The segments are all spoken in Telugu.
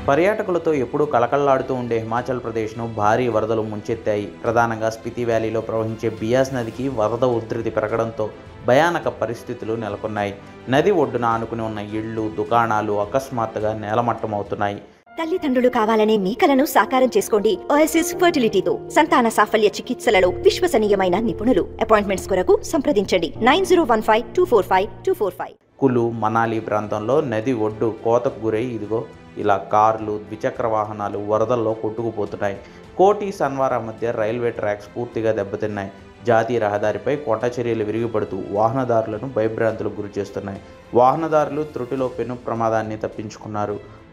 పర్యాటకులతో ఎప్పుడూ కలకల్లాడుతూ ఉండే హిమాచల్ ప్రదేశ్ను భారీ వరదలు ముంచెత్తాయి ప్రధానంగా స్పితి వ్యాలీలో ప్రవహించే బియాస్ నదికి వరద ఉధృతి పెరగడంతో భయానక పరిస్థితులు నెలకొన్నాయి నది ఒడ్డున ఆనుకుని ఉన్న ఇళ్ళు దుకాణాలు అకస్మాత్తుగా నేలమట్టమవుతున్నాయి తల్లిదండ్రులు కావాలనే మీ కలను సాకారం చేసుకోండి ఓఎస్ఎస్ ఫర్టిలిటీతో సంతాన సాఫల్య చికిత్సలలో విశ్వసనీయమైన నిపుణులు అపాయింట్మెంట్స్ కొరకు సంప్రదించండి nine zero one five two four five two four five Kullu Manali ప్రాంతంలో నది ఒడ్డు కోతకు గురై ఇదిగో ఇలా కార్లు ద్విచక్ర వాహనాలు వరదల్లో కొట్టుకుపోతున్నాయి కోటి సన్వారా మధ్య రైల్వే ట్రాక్స్ పూర్తిగా దెబ్బతిన్నాయి జాతీయ రహదారిపై కొండ చర్యలు విరిగిపడుతూ వాహనదారులను భయభ్రాంతులకు గురి చేస్తున్నాయి వాహనదారులు త్రుటిలో పెను ప్రమాదాన్ని తప్పించుకున్నారు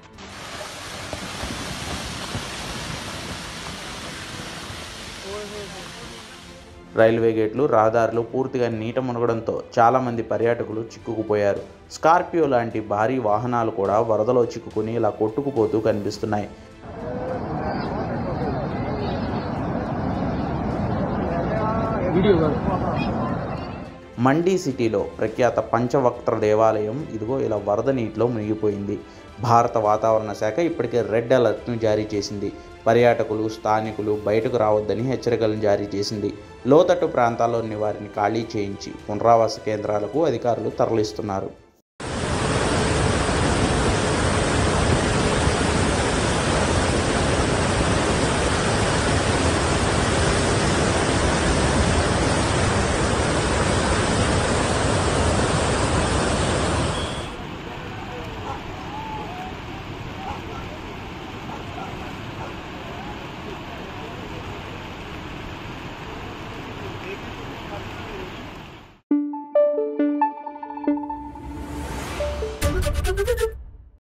రైల్వే గేట్లు రహదారులు పూర్తిగా నీట మునగడంతో చాలామంది పర్యాటకులు చిక్కుకుపోయారు స్కార్పియో లాంటి భారీ వాహనాలు కూడా వరదలో చిక్కుకుని ఇలా కొట్టుకుపోతూ కనిపిస్తున్నాయి మండీ సిటీలో ప్రఖ్యాత పంచవక్త్ర దేవాలయం ఇదిగో ఇలా వరద నీటిలో మునిగిపోయింది భారత వాతావరణ శాఖ ఇప్పటికే రెడ్ అలర్ట్ను జారీ చేసింది పర్యాటకులు స్థానికులు బయటకు రావద్దని హెచ్చరికలను జారీ చేసింది లోతట్టు ప్రాంతాల్లోని వారిని ఖాళీ చేయించి పునరావాస కేంద్రాలకు అధికారులు తరలిస్తున్నారు Thank you.